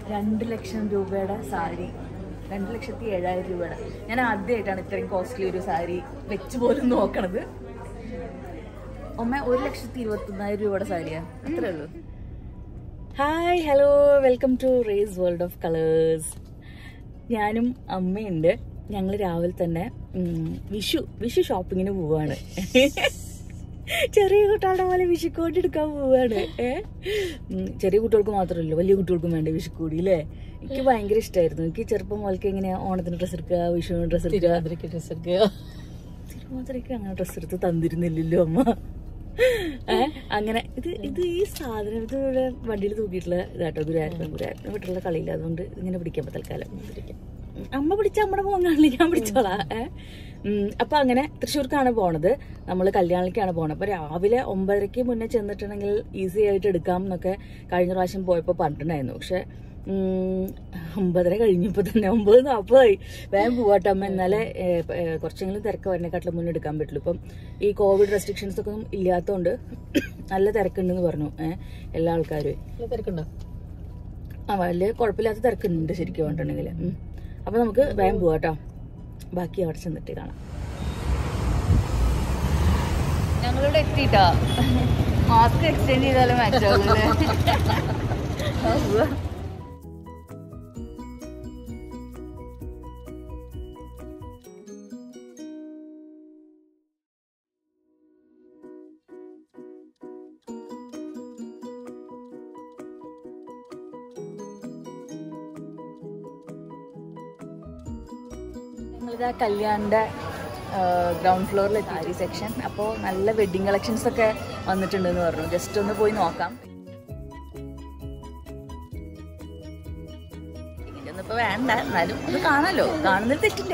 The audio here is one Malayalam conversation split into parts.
രണ്ട് ലക്ഷം രൂപയുടെ സാരി രണ്ട് ലക്ഷത്തി ഏഴായിരം രൂപയുടെ ഞാൻ ആദ്യമായിട്ടാണ് ഇത്രയും കോസ്റ്റ്ലി ഒരു സാരി വെച്ച് പോലും നോക്കണത് ഒമ്മ ഒരു ലക്ഷത്തി ഇരുപത്തി ഒന്നായിരം രൂപയുടെ സാരിയാ അത്രേ ഉള്ളൂ hi hello welcome to race world of colours ഞാനും അമ്മയുണ്ട് ഞങ്ങൾ രാവിലെ തന്നെ ഉം, വിഷു വിഷു ഷോപ്പിങ്ങിന് പോവാണ് ചെറിയ കുട്ടികളുടെ പോലെ വിഷുക്കോടി എടുക്കാൻ പോവാണ് ഏ ഉം, ചെറിയ കുട്ടികൾക്ക് മാത്രമല്ല വലിയ കുട്ടികൾക്കും വേണ്ട വിഷുക്കോടി അല്ലേ എനിക്ക് ഭയങ്കര ഇഷ്ടമായിരുന്നു എനിക്ക് ചെറുപ്പം മുതൽക്ക് ഇങ്ങനെ ഓണത്തിന് ഡ്രസ്സ് എടുക്കുക വിഷുവിന് ഡ്രസ്സ് എടുക്കുക ഡ്രസ് എടുക്കുക തിരുവാതിരക്ക് അങ്ങനെ ഡ്രസ്സ് എടുത്ത് തന്നിരുന്നില്ലല്ലോ അമ്മ ഏ അങ്ങനെ ഇത് ഇത് ഈ സാധനം ഇത് ഇവിടെ വണ്ടിയിൽ തൂക്കിയിട്ടുള്ള ഇതാട്ടോ ഗുരുവായൂരപ്പൻ ഗുരുവായൂരപ്പൻ വിട്ടുള്ള കളിയില്ല അതുകൊണ്ട് ഇതിങ്ങനെ പിടിക്കാൻ പറ്റും തൽക്കാലം അമ്മ പിടിച്ച അമ്മയുടെ പോകാൻ കാണില്ല ഞാൻ പിടിച്ചോളാം ഏ ഉം, അപ്പൊ അങ്ങനെ തൃശ്ശൂർക്കാണ് പോണത് നമ്മൾ കല്യാണിലേക്കാണ് പോണത് അപ്പൊ രാവിലെ ഒമ്പതരയ്ക്ക് മുന്നേ ചെന്നിട്ടുണ്ടെങ്കിൽ ഈസി ആയിട്ട് എടുക്കാം എന്നൊക്കെ കഴിഞ്ഞ പ്രാവശ്യം പോയപ്പോൾ പറഞ്ഞിട്ടുണ്ടായിരുന്നു പക്ഷെ ഉം, ഒമ്പതര കഴിഞ്ഞപ്പോ തന്നെ ഒമ്പത് നാൽപ്പതായി വേഗം പോവാട്ടെ അമ്മ എന്നാലേ ഏഹ്, ഏഹ്, കുറച്ചെങ്കിലും തിരക്ക് വരണേക്കാട്ടിലും മുന്നേ എടുക്കാൻ പറ്റുള്ളൂ ഇപ്പം ഈ കോവിഡ് റെസ്ട്രിക്ഷൻസ് ഒക്കെ ഒന്നും ഇല്ലാത്തതുകൊണ്ട് നല്ല തിരക്കുണ്ടെന്ന് പറഞ്ഞു ഏഹ്, എല്ലാ ആൾക്കാരും തിരക്കുണ്ടോ ആ വലിയ കുഴപ്പമില്ലാത്ത തിരക്കുണ്ട് ശരിക്കും പറഞ്ഞിട്ടുണ്ടെങ്കിൽ അപ്പൊ നമുക്ക് വേഗം പോവാട്ടോ ബാക്കി അവിടെ ചെന്നിട്ട് കാണാം ഞങ്ങളിവിടെ എത്തിയിട്ടാ മാസ്ക് എക്സ്ചേഞ്ച് ചെയ്താലും മാച്ചാവുള്ളൂ ഞങ്ങളിതാ കല്യാണിന്റെ ഗ്രൗണ്ട് ഫ്ലോറിൽ സാരി സെക്ഷൻ അപ്പോൾ നല്ല വെഡിങ് കളക്ഷൻസ് ഒക്കെ വന്നിട്ടുണ്ടെന്ന് പറഞ്ഞു ജസ്റ്റ് ഒന്ന് പോയി നോക്കാം ടിക്കറ്റൊന്നും ഇപ്പൊ വേണ്ട എന്നാലും ഒന്ന് കാണാലോ കാണുന്നതിൽ തെറ്റില്ല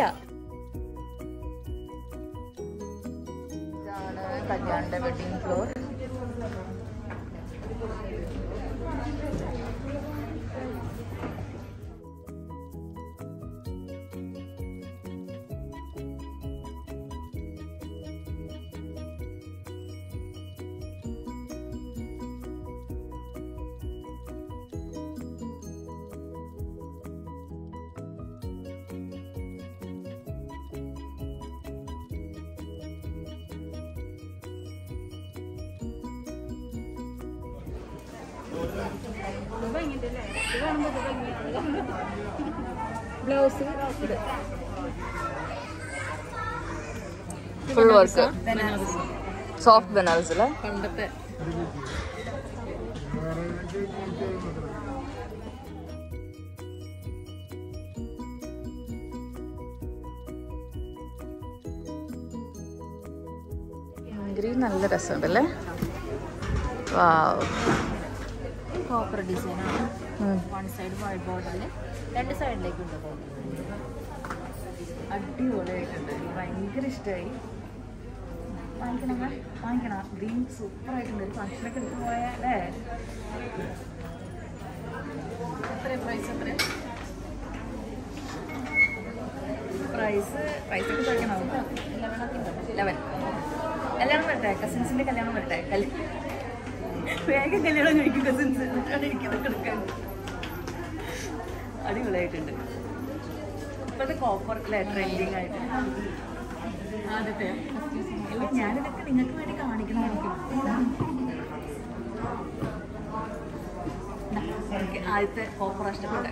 ഇതാണ് കല്യാണിന്റെ wedding floor blouse full work soft Banaras അല്ലേ പണ്ടത്തെ ഗ്രീൻ നല്ല രസമുണ്ടല്ലേ വാവ് കോപ്പർ ഡിസൈൻ ആണ് വൺ സൈഡ് വൈറ്റ് ബോർഡറിൽ രണ്ട് സൈഡിലേക്ക് ഉണ്ട് അടിപൊളിയായിട്ടുണ്ട് എനിക്ക് ഭയങ്കര ഇഷ്ടമായി വാങ്ങിക്കണം അമ്മ? വാങ്ങിക്കണം ഗ്രീൻ സൂപ്പർ ആയിട്ടുണ്ട് ഒരു ഫംഗ്ഷനൊക്കെ എടുത്ത് പോയാലേ എത്ര പ്രൈസ് എത്ര പ്രൈസ് പ്രൈസ് ഒക്കെ ചോദിക്കണം ലെവൻ കല്യാണം വരട്ടെ കസിൻസിന്റെ കല്യാണം വരട്ടെ കല്യാണം വേഗം കല്യാണം കഴിക്കും കസിൻസ് ഇരിക്കുന്നത് എടുക്കാൻ അടിപൊളിയായിട്ടുണ്ട് ഇപ്പോഴത്തെ കോപ്പർ അല്ലേ ട്രെൻഡിങ് ആയിട്ട് ആദ്യത്തെ അല്ല ഞാനിതൊക്കെ നിങ്ങൾക്ക് വേണ്ടി കാണിക്കണമായിരിക്കും എനിക്ക് ആദ്യത്തെ കോപ്പർ ഇഷ്ടപ്പെട്ടെ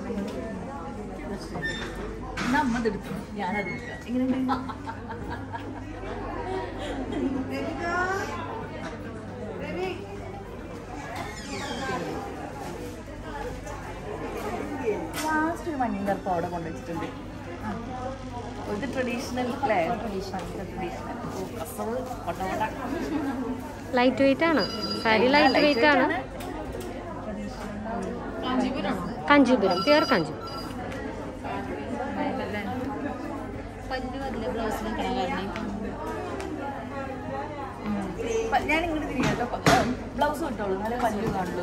എന്നാ അമ്മ ഇതെടുത്തു ഞാനത് എടുക്കാം എങ്ങനെയുണ്ട് ലാസ്റ്റ് ഒരു മഞ്ഞ കറുപ്പ് അവിടെ കൊണ്ടുവച്ചിട്ടുണ്ട് ഇത് ട്രഡീഷണൽ അല്ലേ ട്രഡീഷണൽ ട്രഡീഷണൽ കസവ് കൊണ്ടോട ലൈറ്റ് വെയിറ്റ് ആണ് സാരി ലൈറ്റ് വെയിറ്റ് ആണ് കാഞ്ചീപുരമാണോ കാഞ്ചീപുരം പ്യുവർ കാഞ്ചീപുരം പല്ല് വരില്ല ബ്ലൗസിന് കാരണം ഞാൻ ഇങ്ങോട്ട് തിരികെ ബ്ലൗസ് കിട്ടുള്ളൂ നല്ല പല്ലു കാണുള്ളൂ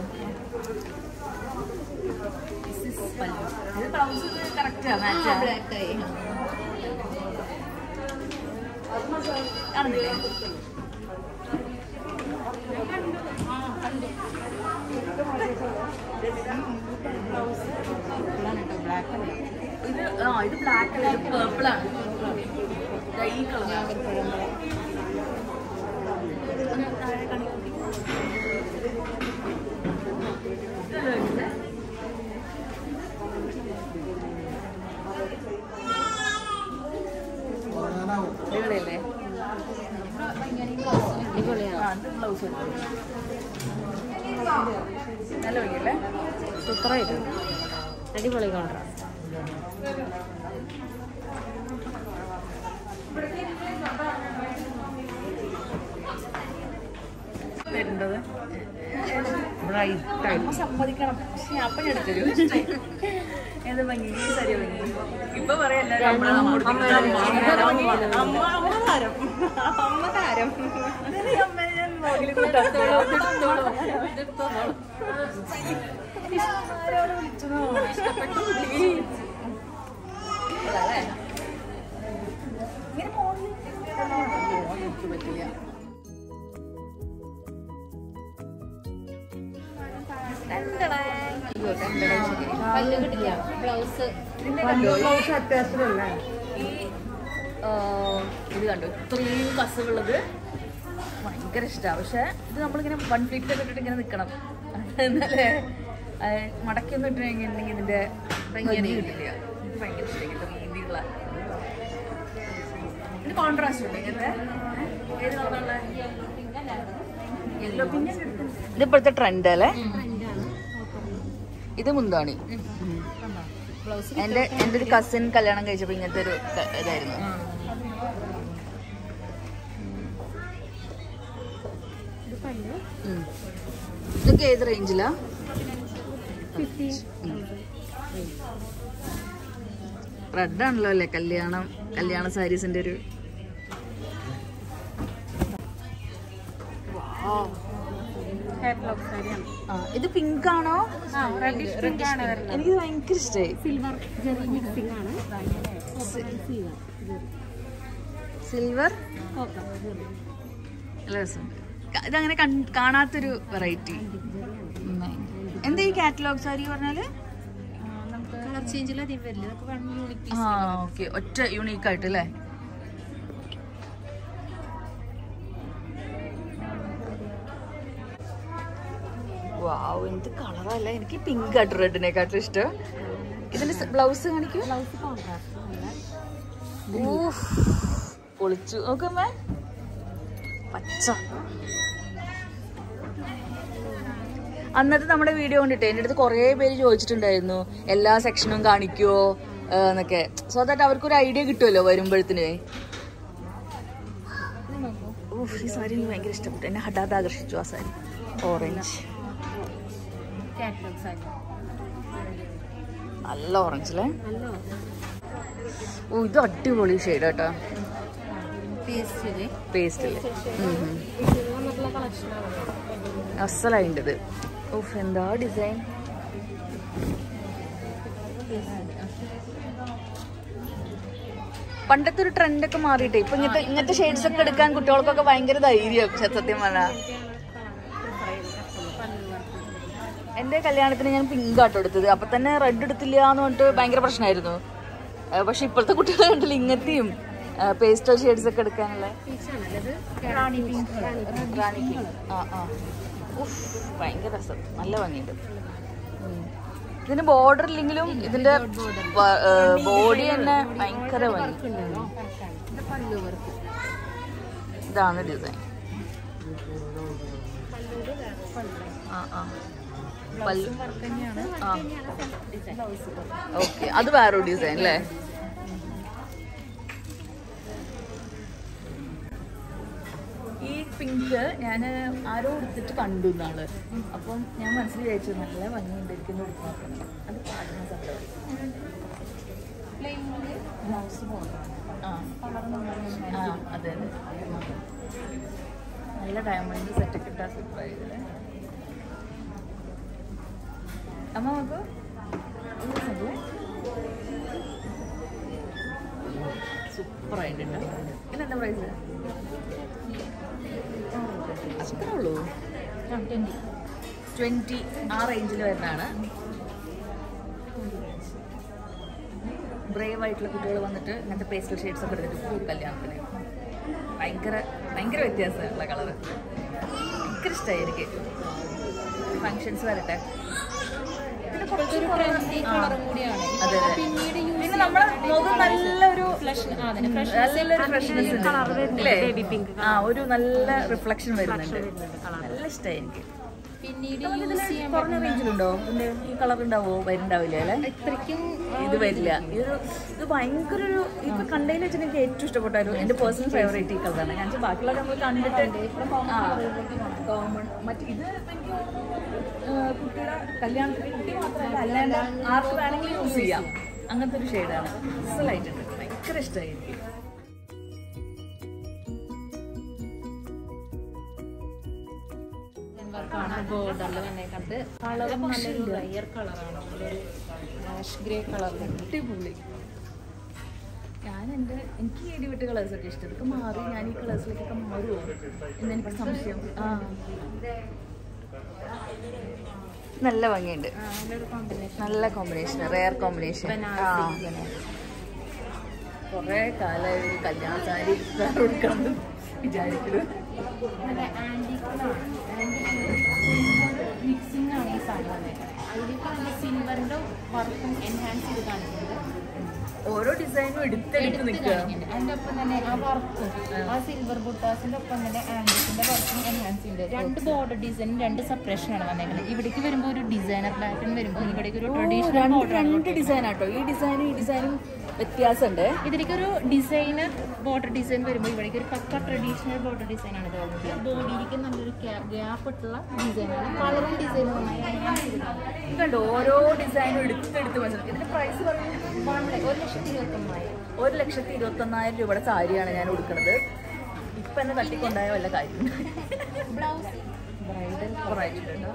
പല്ലു ഇത് ബ്ലൗസ് കറക്റ്റാ മാച്ചാ ബ്ലാക്ക് ആയി കാണുന്നില്ലേ ബ്ലാക്ക് അല്ല ഇത് ആ ഇത് ബ്ലാക്ക് അല്ല ഇത് പേർപ്പിൾ ആണ് ദാ ഈ കളർ അടിപൊളിയല്ലേ അടിപൊളിയാണ് ആ ഇത് ബ്ലൗസ് നല്ല ഭംഗിയല്ലേ സൂപ്പറായിട്ട് അടിപൊളി കോൺട്രാസ്റ്റ് വരുന്നത് ബ്രൈറ്റ് അമ്മ സമ്മതിക്കണം പക്ഷെ അപ്പൊ ഞാൻ എടുത്തരും ഏത് ഭംഗി ഈ സരി ഭംഗി ഇപ്പൊ പറയാം എല്ലാവരും അമ്മ നമ്മ കൊടുത്തിട്ട് അമ്മ അമ്മ താരം അമ്മ താരം ഈ അമ്മേനെ ഞാൻ vlog ല് കൂട്ടാത്തോളൂ. ആരോട് വിളിച്ചതോ? Please. അല്ലേ? ഇങ്ങനെ മോളിൽ എനിക്ക് പറ്റില്ല പല്ല് കിട്ടില്ല ബ്ലൗസ് ഇതിന്റെ കണ്ടോ ഈ ബ്ലൗസ് അത്യാവശ്യമല്ലേ ഈ ആ, ഇത് കണ്ടു ഇത്രയും കസവുള്ളത് ഭയങ്കര ഇഷ്ടമാണ് പക്ഷെ ഇത് നമ്മളിങ്ങനെ വൺ ഫ്ലിറ്റ് ഒക്കെ ഇട്ടിട്ട് ഇങ്ങനെ നിൽക്കണം എന്നാലേ ആ, മടക്കിയൊന്നും ഇട്ടിട്ടുണ്ടെങ്കിൽ ഇതിന്റെ ഭംഗി കിട്ടില്ല എനിക്ക് ഭയങ്കര ഇഷ്ടം ഇങ്ങനത്തെ രീതിയുള്ള ഇത് കോൺട്രാസ്റ്റ് ഉണ്ട് ഇങ്ങനത്തെ ഏത് കളറുള്ള യെല്ലോ പിന്നെ ഇത് ഇപ്പോഴത്തെ ട്രെൻഡ് അല്ലേ ഇത് മുന്താണി ബ്ലൗസ് എന്റെ എന്റെ ഒരു കസിൻ കല്യാണം കഴിച്ചപ്പോ ഇങ്ങനത്തെ ഒരു ക- ഇതായിരുന്നു ഇത് പല്ല് ഉം. ഇതൊക്കെ ഏത് റേഞ്ചിലാ ഫിഫ്റ്റി റെഡ് ആണല്ലോ അല്ലേ കല്യാണം കല്യാണ സാരീസിന്റെ ഒരു കാറ്റലോഗ് സാരിയാണ് ആ ഇത് പിങ്ക് ആണോ ആ റെഡിഷ് പിങ്ക് ആണ് വരുന്നത് എനിക്ക് ഭയങ്കര ഇഷ്ടമായി സിൽവർ ജെറി മിക്സിംഗ് ആണ് സിൽവർ സിൽവർ ഓക്കെ ജെറി നല്ല രസം ഇതങ്ങനെ കൺ- കാണാത്തൊരു വെറൈറ്റി എന്താ ഈ കാറ്റലോഗ് സാരി പറഞ്ഞാല് നമുക്ക് കളർ ചേഞ്ചിൽ അധികം വരില്ല ഇതൊക്കെ വൺ യൂണിറ്റ് ആ ഓക്കെ ഒറ്റ യൂണീക്ക് ആയിട്ട് അല്ലേ വാവ് എന്ത് കളറല്ല എനിക്ക് പിങ്ക് ആയിട്ട് റെഡിനെക്കാട്ടും ഇഷ്ടം ഇതിന്റെ ബ്ലൗസ് കാണിക്കൂ ബ്ലൗസ് കോൺട്രാസ്റ്റ് നല്ല ഊഫ്. പൊളിച്ചു നോക്കമ്മേ പച്ച അന്നത്തെ നമ്മുടെ വീഡിയോ കണ്ടിട്ട് എൻ്റെ അടുത്ത് കുറേ പേര് ചോദിച്ചിട്ടുണ്ടായിരുന്നു എല്ലാ സെക്ഷനും കാണിക്കുവോ ആ, എന്നൊക്കെ സോ ദാറ്റ് അവർക്കൊരു ഐഡിയ കിട്ടുമല്ലോ വരുമ്പോഴത്തിന് ഊഫ് ഈ സാരി എനിക്ക് ഭയങ്കര ഇഷ്ടപ്പെട്ടു എന്നെ ഹഠാത് ആകർഷിച്ചു ആ സാരി ഓറഞ്ച് കാറ്റലോഗ് സാരി നല്ല ഓറഞ്ച് അല്ലേ നല്ല ഓ ഇത് അടിപൊളി ഷെയ്ഡ് കേട്ടോ പേസ്റ്റ് പേസ്റ്റില് വന്നിട്ടുള്ള കളക്ഷനാണ് അസലായിണ്ടത് ഓഫ് എന്താ ഡിസൈൻ പണ്ടത്തെ ഒരു ട്രെൻഡൊക്കെ മാറിയിട്ടേ ഇപ്പൊ ഇങ്ങനത്തെ ഇങ്ങനത്തെ ഷെയ്ഡ്സ് ഒക്കെ എടുക്കാൻ കുട്ടികൾക്കൊക്കെ ഭയങ്കര ധൈര്യം സത്യം പറഞ്ഞാൽ എന്റെ കല്യാണത്തിന് ഞാൻ പിങ്ക് ആട്ടോ എടുത്തത് അപ്പൊ തന്നെ റെഡ് എടുത്തില്ല എന്ന് പറഞ്ഞിട്ട് ഭയങ്കര പ്രശ്നമായിരുന്നു ആ, പക്ഷെ ഇപ്പോഴത്തെ കുട്ടികളെ കണ്ടില്ല ഇങ്ങനത്തെയും പേസ്റ്റൽ ഷെയ്ഡ്സ് ഒക്കെ എടുക്കാനുള്ള റാണി പിങ്ക് ആ ആ ഉഫ്, ഭയങ്കര രസം നല്ല ഭംഗിയുണ്ട് ഉം. ഇതിന് ബോർഡർ ഇല്ലെങ്കിലും ഇതിന്റെ ബോഡി തന്നെ ഭയങ്കര ഭംഗി പല്ലു വർക്ക് ഇതാണ് ഡിസൈൻ ആ ആ പല്ല് വർക്ക് തന്നെയാണ് ആ ഡിസൈൻ ഓക്കെ അത് വേറൊരു ഡിസൈൻ അല്ലേ ഈ പിങ്ക് ഞാൻ ആരോ എടുത്തിട്ട് കണ്ടു നാള് അപ്പം ഞാൻ മനസ്സിൽ വിചാരിച്ചു നല്ല ഭംഗിയുണ്ട് എനിക്കൊന്ന് എടുത്ത് നോക്കണം അത് പാടുന്ന സംഭവം ബ്ലൗസ് പോകണം ആ ആ അതെ അതെ നല്ല ഡയമണ്ട് സെറ്റൊക്കെ ഇട്ടാ സൂപ്പറായില്ലേ അമ്മ നോക്കൂ സൂപ്പറായിട്ടുണ്ട് ഇതിനെന്താ പ്രൈസ് അത്രേ ഉള്ളൂ ട്വൻറ്റി ട്വൻറ്റി ആ റേഞ്ചിൽ വരുന്നതാണ് ബ്രേവ് ആയിട്ടുള്ള കുട്ടികൾ വന്നിട്ട് ഇങ്ങനത്തെ പേസ്റ്റൽ ഷെയ്ഡ്സ് ഒക്കെ എടുത്തിട്ട് പോകും കല്യാണത്തിന് ഭയങ്കര ഭയങ്കര വ്യത്യാസമുള്ള കളറ് ഭയങ്കര ഇഷ്ടമായി എനിക്ക് ഫങ്ഷൻസ് വരട്ടെ പിന്നെ കുറച്ച് ഒരു ട്രെൻഡി കളറും കൂടിയാണ് അതെ അതെ പിന്നീട് യൂസ് പിന്നെ നമ്മുടെ മുഖം നല്ലൊരു ഫ്ലഷ് ആ അതിന് ഫ്രഷ് നല്ലൊരു ഫ്രഷ്നെസ് ഉണ്ട് അല്ലേ ആ ഒരു നല്ല റിഫ്ലക്ഷൻ വരുന്നുണ്ട് നല്ല ഇഷ്ടമായി എനിക്ക് പിന്നീട് ഇതിന് യൂസ് ചെയ്യാൻ കുറഞ്ഞ റേഞ്ചിലുണ്ടോ ഇതിന്റെ ഈ കളർ ഉണ്ടാവോ വരുന്നുണ്ടാവില്ല അല്ലേ ഇത്രയ്ക്കും ഇത് വരില്ല ഇതൊരു ഇത് ഭയങ്കര ഒരു ഇപ്പൊ കണ്ടതിൽ വെച്ചിട്ട് എനിക്ക് ഏറ്റവും ഇഷ്ടപ്പെട്ട ഒരു എന്റെ പേഴ്സണൽ ഫേവറേറ്റ് ഈ കളറാണ് ഞാൻ വെച്ചാൽ ബാക്കിയുള്ളത് നമ്മൾ കണ്ടിട്ട് ആ കോമൺ മറ്റേ ഇത് എനിക്ക് ആ, കുട്ടിയുടെ കല്യാണത്തിന് കുട്ടി മാത്രമല്ല അല്ലാണ്ട് ആർക്ക് വേണമെങ്കിലും യൂസ് ചെയ്യാം അങ്ങനത്തെ ഒരു ഷെയ്ഡാണ് അസലായിട്ടുണ്ട് ഭയങ്കര ഇഷ്ടമായി എനിക്ക് വർക്കാണ് ബോർഡറിൽ വന്നേക്കുന്നത് കളറും നല്ലൊരു റയർ കളറാണ് നല്ലൊരു ആഷ് ഗ്രേ കളർ അടിപൊളി ഞാൻ എൻ്റെ എനിക്ക് ഈ ഇടിവിട്ട് കളേഴ്സൊക്കെ ഇഷ്ടം ഇതൊക്കെ മാറി ഞാൻ ഈ കളേഴ്സിലേക്കൊക്കെ മാറുമോ എന്നെനിക്ക് സംശയം ആ നല്ല ഭംഗിയുണ്ട് നല്ലൊരു കോമ്പിനേഷൻ നല്ല കോമ്പിനേഷൻ റെയർ കോമ്പിനേഷൻ കുറേ കാലമായി ഒരു കല്യാണ സാരി കൊടുക്കണം എന്ന് വിചാരിക്കുന്നു നല്ല ആൻറ്റിക്കുകളാണ് മിക്സിംഗ് ആണ് ഈ സാധനം വന്നേക്കുന്നത് അതിലേക്ക് നല്ല സിൽവറിൻ്റെ വർക്കും എൻഹാൻസ് ചെയ്ത് കാണിക്കുന്നത് ഓരോ ഡിസൈനും എടുത്തെടുത്ത് എടുത്ത് നിൽക്കുക കാണിക്കുന്നുണ്ട് അതിൻ്റെ ഒപ്പം തന്നെ ആ വർക്കും ആ സിൽവർ ബുട്ടാസിൻ്റെ ഒപ്പം തന്നെ ആൻറ്റിക്കിൻ്റെ വർക്കും എൻഹാൻസ് ചെയ്യുന്നുണ്ട് രണ്ട് ബോർഡർ ഡിസൈനും രണ്ട് സെപ്പറേഷൻ ആണ് വന്നേക്കുന്നത് ഇവിടേക്ക് വരുമ്പോൾ ഒരു ഡിസൈനർ പാറ്റേൺ വരുമ്പോൾ ഇവിടേക്ക് ഒരു ട്രഡീഷണൽ രണ്ട് ബോർഡർ രണ്ട് ഡിസൈൻ ആട്ടോ ഈ ഡിസൈനും ഈ ഡിസൈനും വ്യത്യാസമുണ്ട് ഇതിലേക്ക് ഒരു ഡിസൈനർ ബോർഡർ ഡിസൈൻ വരുമ്പോൾ ഇവിടേക്ക് ഒരു പക്ക ട്രഡീഷണൽ ബോർഡർ ഡിസൈൻ ആണ് തോന്നുന്നത് ബോഡിയിലേക്ക് നല്ലൊരു ഗ്യാപ്പ് ഇട്ടുള്ള ഡിസൈനാണ് കളറും ഡിസൈനും ഇതുണ്ട് ഓരോ ഡിസൈനും എടുത്തെടുത്ത് മനസ്സിലാക്കി ഇതിന്റെ പ്രൈസ് പറഞ്ഞു ഒരു ലക്ഷത്തി ഇരുപത്തൊന്നായിരം ഒരു ലക്ഷത്തി ഇരുപത്തൊന്നായിരം രൂപയുടെ സാരിയാണ് ഞാൻ കൊടുക്കുന്നത് ഇപ്പൊ എന്നെ തട്ടിക്കൊണ്ടായ വല്ല കാര്യം ബ്ലൗസ് ബ്രൈഡൽ സൂപ്പറായിട്ടുണ്ട്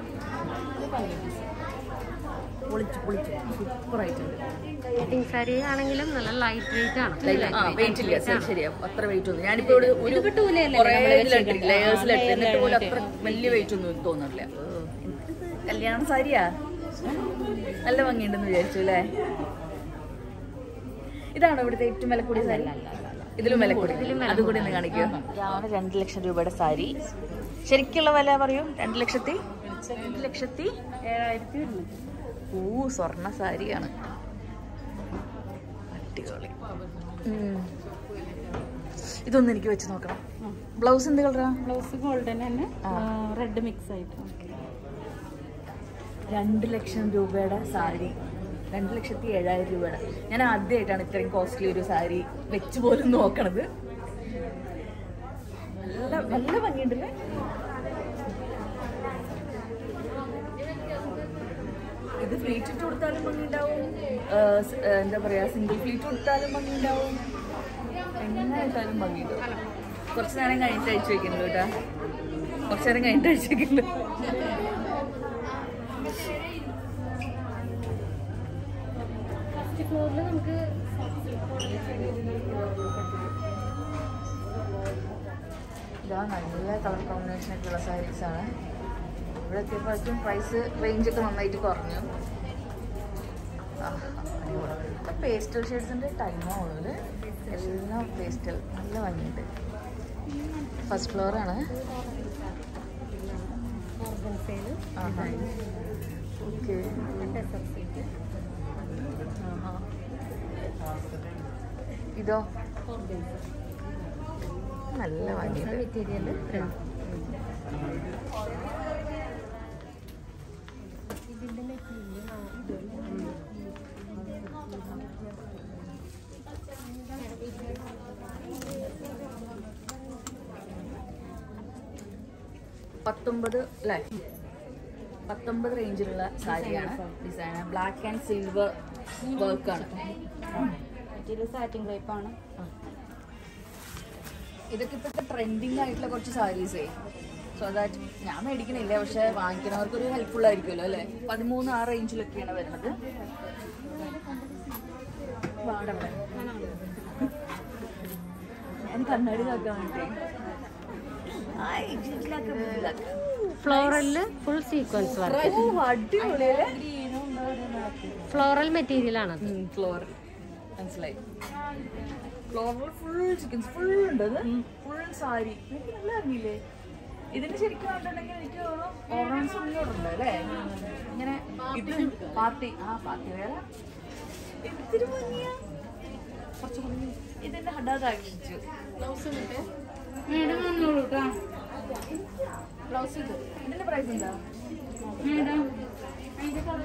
പൊളിച്ചു പൊളിച്ചു സൂപ്പറായിട്ടുണ്ട് വെഡിങ് സാരി ആണെങ്കിലും നല്ല ലൈറ്റ് വെയിറ്റ് ആണ് ആ വെയിറ്റ് ഇല്ല ശരി ശരിയാ അത്ര വെയിറ്റ് ഒന്നും ഞാനിപ്പോ ഇവിടെ ഒരു ഇതിപ്പോ two layer അല്ലേ കുറേ നമ്മള് ഇതിലിട്ടിട്ട് വെച്ചേക്കുന്നത്? ലേയേഴ്സിലിട്ട് ആ, എന്നിട്ട് പോലും അത്ര layer വലിയ വെയിറ്റ് ഒന്നും തോന്നില്ല കല്യാണ സാരിയാ നല്ല ഭംഗിയുണ്ടെന്ന് വിചാരിച്ചു അല്ലേ ഇതാണോ ഇവിടുത്തെ ഏറ്റവും വില കൂടിയ സാരി ഇതിലും വില കൂടി അതും കൂടി ഒന്ന് കാണിക്കോ ഇതാണ് രണ്ട് ലക്ഷം രൂപയുടെ സാരി ശരിക്കുള്ള വില പറയൂ രണ്ട് ലക്ഷത്തി രണ്ട് ലക്ഷത്തി ഏഴായിരത്തി ഓ സ്വർണ്ണ സാരിയാണ് അടിപൊളി ഉം. ഇതൊന്നും എനിക്ക് വെച്ച് നോക്കണം ബ്ലൗസ് എന്ത് കളറാ ബ്ലൗസ് ഗോൾഡൻ തന്നെ റെഡ് മിക്സ് ആയിട്ട് രണ്ട് ലക്ഷം രൂപയുടെ സാരി രണ്ട് ലക്ഷത്തി ഏഴായിരം രൂപയുടെ ഞാൻ ആദ്യമായിട്ടാണ് ഇത്രയും കോസ്റ്റ്ലി ഒരു സാരി വെച്ച് പോലും നോക്കണത് നല്ല നല്ല ഭംഗിയുണ്ടല്ലേ ഇത് ഫ്ലീറ്റ് ഇട്ട് കൊടുത്താലും ഭംഗിയുണ്ടാവും ഏഹ് സ്- ഏഹ് എന്താ പറയാ സിംഗിൾ ഫ്ലീറ്റ് കൊടുത്താലും ഭംഗിയുണ്ടാവും എങ്ങനെ ഇട്ടാലും ഭംഗിയുണ്ടാവും കുറച്ച് നേരം കഴിഞ്ഞിട്ട് അഴിച്ചു വെക്കുന്നുള്ളൂ കേട്ടാ കുറച്ച് നേരം കഴിഞ്ഞിട്ട് അഴിച്ചു വെക്കുന്നുള്ളൂ ഫസ്റ്റ് ഫ്ലോറിൽ നമുക്ക് ഇതാ നല്ല കളർ കോമ്പിനേഷൻ ആയിട്ടുള്ള സാരീസ് ആണ് ഇവിടെ എത്തിയപ്പോഴേക്കും പ്രൈസ് റേഞ്ച് ഒക്കെ നന്നായിട്ട് കുറഞ്ഞു പേസ്റ്റൽ ഷെയ്ഡ്സിന്റെ ടൈമാവുന്നത് എല്ലാം പേസ്റ്റൽ നല്ല ഭംഗിയുണ്ട് ഫസ്റ്റ് ഫ്ലോർ ആണ് ഓക്കെ ഇതോ നല്ല ഭംഗിയുണ്ട് മെറ്റീരിയൽ പത്തൊമ്പത് അല്ലേ പത്തൊമ്പത് റേഞ്ചിലുള്ള സാരിയാണ് ഡിസൈൻ ബ്ലാക്ക് ആൻഡ് സിൽവർ വർക്കാണ് മെറ്റീരിയൽ സാറ്റിൻ ക്രൈപ്പ് ആണ് ഇതൊക്കെ ഇപ്പോഴത്തെ ട്രെൻഡിങ് ആയിട്ടുള്ള കുറച്ച് സാരീസേ സോ ദാറ്റ് ഞാൻ മേടിക്കണില്ല പക്ഷെ വാങ്ങിക്കുന്നവർക്ക് ഒരു ഹെൽപ്ഫുൾ ആയിരിക്കുമല്ലോ അല്ലേ പതിമൂന്ന് ആ റേഞ്ചിലൊക്കെയാണ് വരുന്നത് വാടവിടെ ഞാൻ കണ്ണാടി നോക്കാൻ വേണ്ടി ആയ്, ജിജിലാക്ക് ബുജിലാക്ക്. ഫ്ലോറലില് ഫുൾ സീക്വൻസ് വർക്ക് ഓ, അടിപൊളിയല്ലേ ഫ്ലോറൽ മെറ്റീരിയൽ ആണ് ഫ്ലോർ മനസ്സിലായി ഫ്ലോറിൽ ഫുൾ ചിക്കൻസ് ഫുൾ ഉണ്ട് ഫുൾ സാരി എനിക്ക് നല്ല അറിയില്ലേ ഇതിന് ശരിക്കും കണ്ടിട്ടുണ്ടെങ്കിൽ എനിക്ക് ഓർണമെന്റ്സ് മുന്നോട്ടുണ്ട് അല്ലേ ഇങ്ങനെ ഇത് പാർട്ടി ആ പാർട്ടി വേറെ ഇത്തിരി ഭംഗിയാ കുറച്ച് ഭംഗി ഇതെന്നെ ഹഡാത് ആകർഷിച്ചു മേഡം വന്നോളൂ കേട്ടോ ബ്ലൗസ് ഇത് ഇതിന്റെ പ്രൈസ് എന്താ മേഡം അതിന്റെ കളർ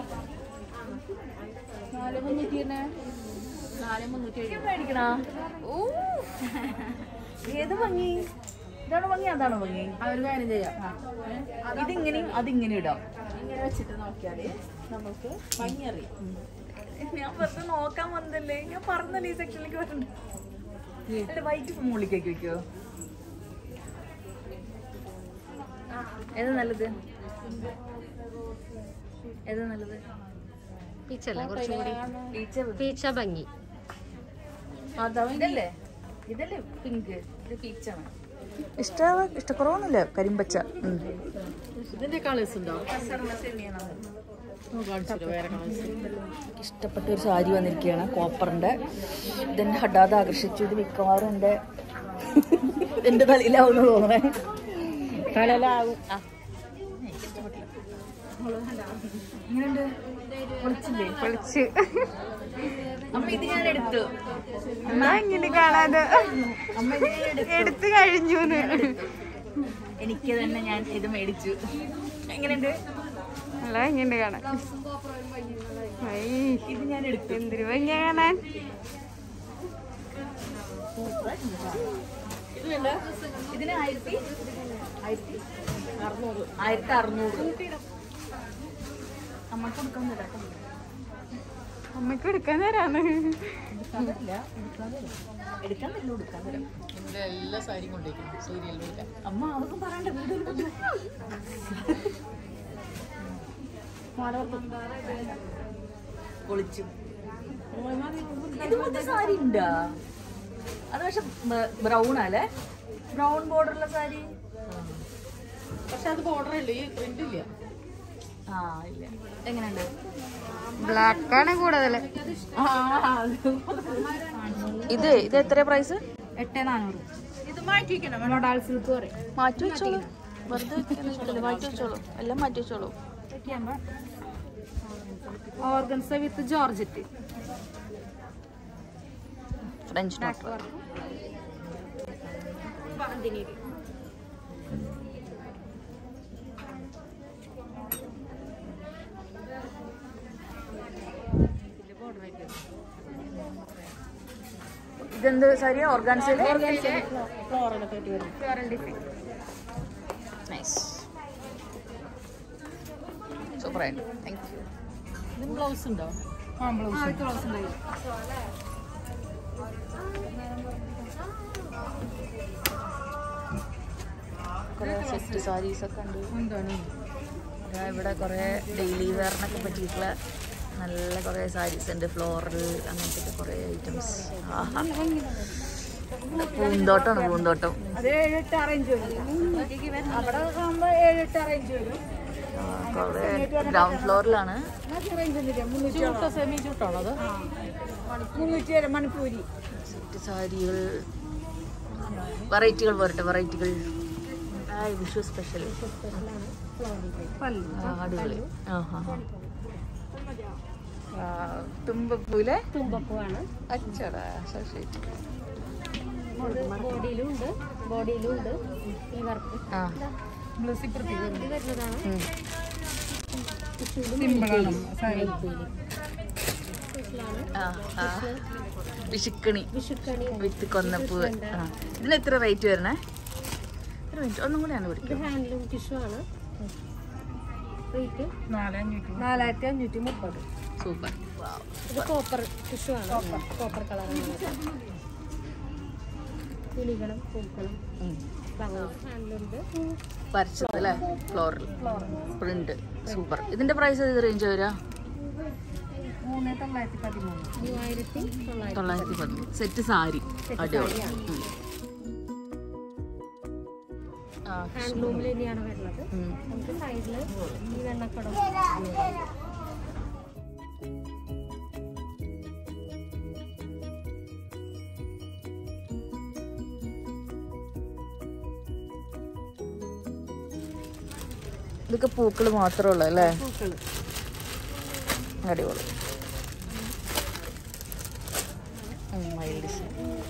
നാല് മുന്നൂറ്റി തന്നെ നാല് മുന്നൂറ്റി എഴുപത് മേടിക്കണ ഓ ഏത് ഭംഗി ഇതാണ് ഭംഗി അതാണ് ഭംഗി ആ ഒരു കാര്യം ചെയ്യാം ഇതിങ്ങനെയും അതിങ്ങനെ ഇടാം ഇങ്ങനെ വെച്ചിട്ട് നോക്കിയാൽ നമുക്ക് ഭംഗി അറിയാം ഞാൻ വെറുതെ നോക്കാൻ വന്നല്ലേ ഞാൻ പറഞ്ഞല്ലേ ഈ സെക്ഷനിലേക്ക് വരണ്ട അല്ല വൈറ്റ് മുകളിലേക്ക് വെക്കോ ഏതാ നല്ലത് ഏതാ നല്ലത് പീച്ചല്ലേ കുറച്ചും കൂടി പീച്ച പീച്ച ഭംഗി അതാ ഇതല്ലേ ഇതല്ലേ പിങ്ക് ഇത് പീച്ചാണ് ഇഷ്ട ഇഷ്ടക്കുറവൊന്നുമില്ല കരിമ്പച്ച ഇതിന്റെ കളേഴ്സ് ഉണ്ടോ ഇഷ്ടപ്പെട്ട ഒരു സാരി വന്നിരിക്കുകയാണ് കോപ്പറിന്റെ ഇതെന്നെ ഹഠാത് ആകർഷിച്ചു ഇത് മിക്കവാറും എൻ്റെ എൻ്റെ തലയിലാവുന്ന തോന്നണേ തലയിലാവും ഇങ്ങനെയുണ്ട് പൊളിച്ചില്ലേ പൊളിച്ച് അമ്മ ഇത് ഞാൻ എടുത്തു എന്നാ ഇങ്ങനെ കാണാതെ അമ്മ ഇത് ഞാൻ എടുത്തു എടുത്തു കഴിഞ്ഞു എനിക്ക് തന്നെ ഞാൻ ഇത് മേടിച്ചു എങ്ങനെയുണ്ട് അല്ല ഇങ്ങനെ കാണാൻ ഐ, ഇത് ഞാൻ എടുത്തു എന്തൊരു ഭംഗിയാ കാണാൻ ഇതിന് ആയിരത്തി ആയിരത്തി അറുന്നൂറ് ആയിരത്തി അറുന്നൂറ് അമ്മക്ക് കൊടുക്കാൻ തരാം അമ്മയ്ക്ക് എടുക്കാൻ തരാന്ന് എടുക്കാൻ തരില്ല കൊടുക്കാൻ തരാം എല്ലാ സാരിയും കൊണ്ടേക്കും സീരിയലിലൂടെ അമ്മ അതൊന്നും പറയണ്ട വീട് പൊളിച്ചു ഇതുപോലത്തെ സാരി ഉണ്ടാ അത് പക്ഷെ ബ്രൗൺ അല്ലേ ബ്രൗൺ ബോർഡറുള്ള സാരി പക്ഷെ അത് ബോർഡർ ഇല്ല ഈ പ്രിന്റ് ഇല്ല ആ ഇല്ല എങ്ങനെയുണ്ട് ബ്ലാക്ക് ആണ് കൂടുതൽ ഇത് ഇത് എത്ര പ്രൈസ് എട്ട് നാനൂറ് ഇത് മാറ്റി വെക്കണം മൊഡാൾ സിൽക്ക് പറയും മാറ്റി വെച്ചോളൂ വെറുതെ വെക്കല്ലേ, മാറ്റി വെച്ചോളൂ എല്ലാം മാറ്റി വെച്ചോളൂ organza with georgette French knot ഇതെന്ത് സാരിയാ ഓർഗാൻസില് ഫ്ലോറലൊക്കെ ആയിട്ട് വരും ഫ്ലോറൽ ഡിസൈൻ നൈസ് സൂപ്പർ ആയിട്ട് താങ്ക് യു ഇതിന് ബ്ലൗസ് ഉണ്ടോ ആ ബ്ലൗസ് ബ്ലൗസ് ഉണ്ടായി കുറേ സെറ്റ് സാരീസ് ഒക്കെ ഉണ്ട് എന്താണ് ദാ ഇവിടെ കുറേ ഡെയിലി വെയറിനൊക്കെ പറ്റിയിട്ടുള്ള നല്ല കുറേ സാരീസ് ഉണ്ട് ഫ്ലോറൽ അങ്ങനത്തെ കുറേ ഐറ്റംസ് ആഹാ പൂന്തോട്ടമാണ് പൂന്തോട്ടം അത് ഏഴെട്ട് അറേഞ്ച് വരും അവിടെ ആകുമ്പോൾ ഏഴെട്ട് അറേഞ്ച് വരും ആ, കുറേ ഗ്രൗണ്ട് ഫ്ലോറിലാണ് ചൂട്ടോ സെമി ചൂട്ടാണോ അത് മുന്നൂറ്റി വരെ മണിപ്പൂരി സെറ്റ് സാരികൾ വെറൈറ്റികൾ പോരട്ടെ വെറൈറ്റികൾ ആ വിഷു സ്പെഷ്യൽ അടിപൊളി ആ ഹാ ഹാ തുമ്പപ്പൂലെ തുമ്പപ്പൂവാണ് അച്ചടാ ശരി ബോഡിയിലും ഉണ്ട് ബോഡിയിലും ഉണ്ട് ഈ വർക്ക് ആ ബ്ലൗസ് ഇപ്പുറത്തേക്ക് വരും ഇത് വരുന്നതാണ് ഉം. സിമ്പിളാണ് സാരി സ്പെഷ്യലാണ് ആ ആ വിഷുക്കണി വിഷുക്കണി വിത്ത് കൊന്നപ്പൂവ് ആ ഇതിന് എത്ര റേറ്റ് വരണേ ഒരു മിനിറ്റ് ഒന്നും കൂടി ആണ് ഇത് പിടിക്കും ഹാൻഡ്ലൂം ടിഷ്യൂ ആണ് റേറ്റ് നാലഞ്ഞൂറ്റി നാലായിരത്തി അഞ്ഞൂറ്റി മുപ്പത് സൂപ്പർ ഇത് കോപ്പർ ടിഷ്യൂ ആണ് കോപ്പർ കളറാണ് കിളികളും പൂക്കളും ഫ്ലവേഴ്സ് ഹാൻഡിലുണ്ട് വരച്ചത് അല്ലേ ഫ്ലോറൽ പ്രിന്റ് സൂപ്പർ ഇതിന്റെ പ്രൈസ് ഇത് റേഞ്ച് വരാ മൂന്ന് തൊള്ളായിരത്തി പതിമൂന്ന് മൂവായിരത്തി തൊള്ളായിരത്തി തൊള്ളായിരത്തി പതിമൂന്ന് സെറ്റ് സാരി അടിപൊളി ഉം. ആ ഹാൻഡ്ലൂമിൽ തന്നെയാണ് വരുന്നത് ഉം. നമുക്ക് സൈഡിൽ ഈ വെണ്ണക്കടം ഇതൊക്കെ പൂക്കൾ മാത്രമേ ഉള്ളൂ അല്ലേ പൂക്കള് അടിപൊളി ഉം, മയിൽ ഡിസൈൻ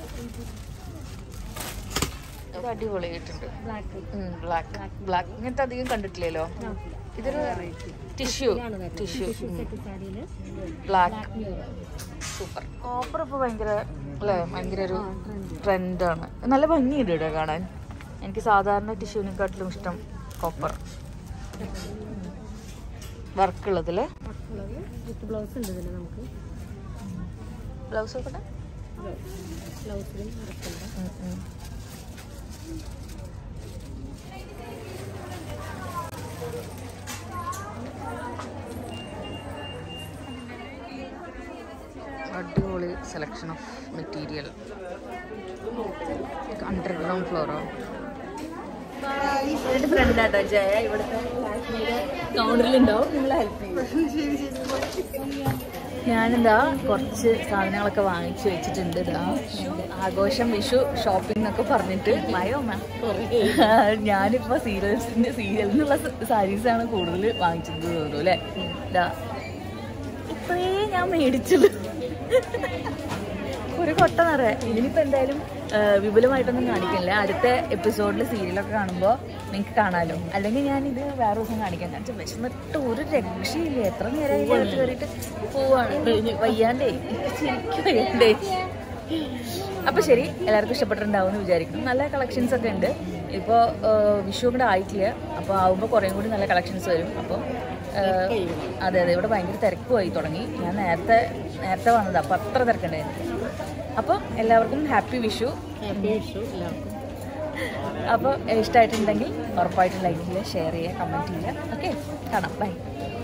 ഇത് അടിപൊളിയായിട്ടുണ്ട് ബ്ലാക്ക് ബ്ലാക്ക് ബ്ലാക്ക് ഇങ്ങനത്തെ അധികം കണ്ടിട്ടില്ലല്ലോ ഇതൊരു ടിഷ്യൂ ടിഷ്യൂ സാരിയില് ബ്ലാക്ക് സൂപ്പർ കോപ്പർ ഇപ്പോൾ ഭയങ്കര അല്ലേ ഭയങ്കര ഒരു ട്രെൻഡാണ് നല്ല ഭംഗിയുണ്ട് ഇവിടെ കാണാൻ എനിക്ക് സാധാരണ ടിഷ്യൂവിനെക്കാട്ടിലും ഇഷ്ടം കോപ്പർ വർക്കുള്ളതില് വർക്കുള്ളത് വിത്ത് ബ്ലൗസ് ഉണ്ട് ഇതിന് നമുക്ക് ബ്ലൗസ് നോക്കട്ടെ ബ്ലൗസിലും വർക്കുണ്ട് ഉം, ഉം. അടിപൊളി സെലക്ഷൻ ഓഫ് മെറ്റീരിയൽ അണ്ടർഗ്രൗണ്ട് ഫ്ലോറോ എന്റെ ഫ്രണ്ടാട്ടോ ജയ ഇവിടുത്തെ കൗണ്ടറിലുണ്ടാവും നിങ്ങളെ ഹെൽപ്പ് ചെയ്യും ഞാനിതാ കുറച്ച് സാധനങ്ങളൊക്കെ വാങ്ങിച്ചു വെച്ചിട്ടുണ്ട് ഇതാ എന്റെ ആഘോഷം വിഷു ഷോപ്പിംഗ് എന്നൊക്കെ പറഞ്ഞിട്ട് മയോമ്മ ഞാനിപ്പോ സീരിയൽസിന്റെ സീരിയലിൽ നിന്നുള്ള സാരീസാണ് കൂടുതൽ വാങ്ങിച്ചത് തോന്നുന്നു അല്ലേ ഇതാ ഇത്രേ ഞാൻ മേടിച്ചുള്ളൂ ഒരു കൊട്ട നിറയെ ഇതിനിപ്പോ എന്തായാലും ആ, വിപുലമായിട്ടൊന്നും കാണിക്കില്ല അടുത്ത എപ്പിസോഡിൽ സീരിയലൊക്കെ കാണുമ്പോൾ നിങ്ങൾക്ക് കാണാലോ അല്ലെങ്കിൽ ഞാൻ ഇത് വേറെ ദിവസം കാണിക്കാൻ കാരണം വിശന്നിട്ട് ഒരു രക്ഷയില്ല എത്ര നേരമായി അകത്ത് കയറിയിട്ട് പോവാണ് വയ്യാണ്ടേ ശരിക്കും വയ്യാണ്ടേ അപ്പൊ ശരി എല്ലാവർക്കും ഇഷ്ടപ്പെട്ടിട്ടുണ്ടാവും എന്ന് വിചാരിക്കുന്നു നല്ല കളക്ഷൻസ് ഒക്കെ ഉണ്ട് ഇപ്പോൾ വിഷു കൂടെ ആയിട്ടില്ല അപ്പോൾ ആവുമ്പോൾ കുറേയും കൂടി നല്ല കളക്ഷൻസ് വരും അപ്പോൾ അതെ അതെ ഇവിടെ ഭയങ്കര തിരക്കുമായി തുടങ്ങി ഞാൻ നേരത്തെ നേരത്തെ വന്നത് അപ്പോൾ അത്ര തിരക്കുണ്ടായിരുന്നു അപ്പോൾ എല്ലാവർക്കും ഹാപ്പി വിഷു ഹാപ്പി വിഷു എല്ലാവർക്കും അപ്പോൾ ഇഷ്ടമായിട്ടുണ്ടെങ്കിൽ ഉറപ്പായിട്ടും ലൈക്ക് ചെയ്യുക ഷെയർ ചെയ്യുക കമൻറ്റ് ചെയ്യുക ഓക്കെ കാണാം ബൈ